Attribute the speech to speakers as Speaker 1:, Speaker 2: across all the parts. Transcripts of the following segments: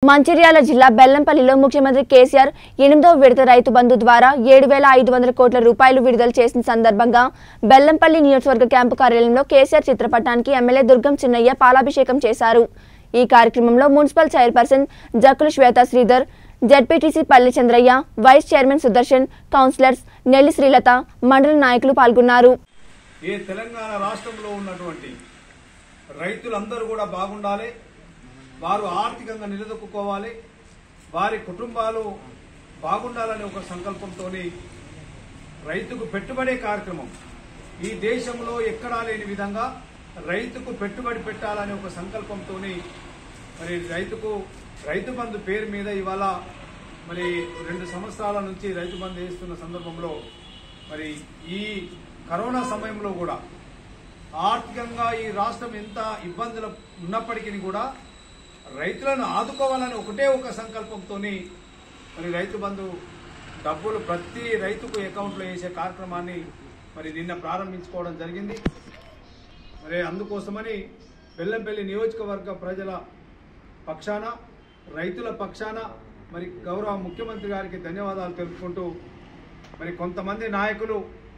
Speaker 1: మంచిర్యాల జిల్లా బెల్లంపల్లిలో ముఖ్యమంత్రి కేసీఆర్ ఎనిమిదవ విడత రైతు బంధు ద్వారా ఏడు వేల ఐదు వందల కోట్ల రూపాయలు విడుదల చేసిన సందర్భంగా బెల్లంపల్లి నియోజకవర్గ క్యాంపు కార్యాలయంలో కేసీఆర్ చిత్రపటానికి ఎమ్మెల్యే దుర్గం చిన్నయ్య పాలాభిషేకం చేశారు ఈ కార్యక్రమంలో municipal chairperson Jakkula Swetha Sridhar ZPTC Palli Chandraiah vice chairman Sudarshan councillors Nelli Srilatha మండల నాయకులు పాల్గొన్నారు
Speaker 2: ఏ తెలంగాణ రాష్ట్రంలో ఉన్నటువంటి రైతులందరూ కూడా బాగుండాలి వారు ఆర్థికంగా నిలదొక్కుకోవాలి వారి కుటుంబాలు బాగుండాలనే ఒక సంకల్పంతో రైతుకు పెట్టుబడే కార్యక్రమం ఈ దేశంలో ఎక్కడా లేని విధంగా రైతుకు పెట్టుబడి పెట్టాలనే ఒక సంకల్పంతో మరి రైతుకు రైతు బంధు పేరు మీద ఇవాళ మరి రెండు సంవత్సరాల నుంచి రైతు బంధు వేస్తున్న సందర్భంలో మరి ఈ కరోనా సమయంలో కూడా ఆర్థికంగా ఈ రాష్ట్రం ఎంత ఇబ్బందులు ఉన్నప్పటికీ కూడా రైతులను ఆదుకోవాలని ఒకటే ఒక సంకల్పంతో మరి రైతు బంధు డబ్బులు ప్రతి రైతుకు అకౌంట్లో వేసే కార్యక్రమాన్ని మరి నిన్న ప్రారంభించుకోవడం జరిగింది మరి అందుకోసమని బెల్లంపల్లి నియోజకవర్గ ప్రజల పక్షాన రైతుల పక్షాన మరి గౌరవ ముఖ్యమంత్రి గారికి ధన్యవాదాలు తెలుపుకుంటూ మరి కొంతమంది నాయకులు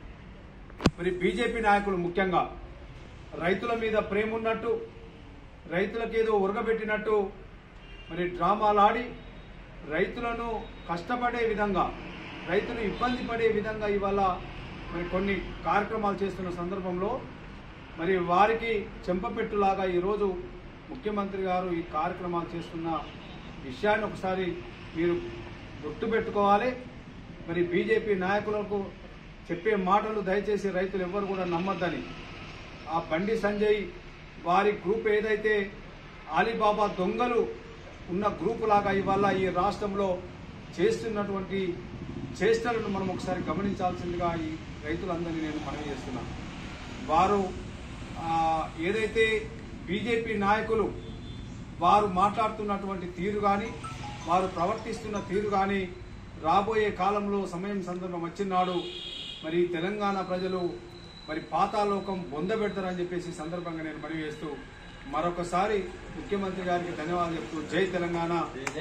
Speaker 2: మరి బీజేపీ నాయకులు ముఖ్యంగా రైతుల మీద ప్రేమ ఉన్నట్టు రైతులకు ఏదో ఉరగబెట్టినట్టు మరి డ్రామాలు ఆడి రైతులను కష్టపడే విధంగా రైతులు ఇబ్బంది పడే విధంగా ఇవాళ మరి కొన్ని కార్యక్రమాలు చేస్తున్న సందర్భంలో మరి వారికి చెంపపెట్టులాగా ఈరోజు ముఖ్యమంత్రి గారు ఈ కార్యక్రమాలు చేస్తున్న విషయాన్ని ఒకసారి మీరు గుర్తుపెట్టుకోవాలి మరి బీజేపీ నాయకులకు చెప్పే మాటలు దయచేసి రైతులు ఎవ్వరు కూడా నమ్మొద్దని ఆ బండి సంజయ్ వారి గ్రూప్ ఏదైతే ఆలీబాబా దొంగలు ఉన్న గ్రూపు లాగా ఇవాళ ఈ రాష్ట్రంలో చేస్తున్నటువంటి చేష్టలను మనం ఒకసారి గమనించాల్సిందిగా ఈ రైతులందరినీ నేను మనవి చేస్తున్నాను వారు ఆ, ఏదైతే బీజేపీ నాయకులు వారు మాట్లాడుతున్నటువంటి తీరు కానీ వారు ప్రవర్తిస్తున్న తీరు కానీ రాబోయే కాలంలో సమయం సందర్భం వచ్చినాడు మరి తెలంగాణ ప్రజలు మరి పాతాలోకం బొందబెడతారని చెప్పేసి ఈ సందర్భంగా నేను మనవి చేస్తూ మరొకసారి ముఖ్యమంత్రి గారికి ధన్యవాదాలు చెప్తూ జై తెలంగాణ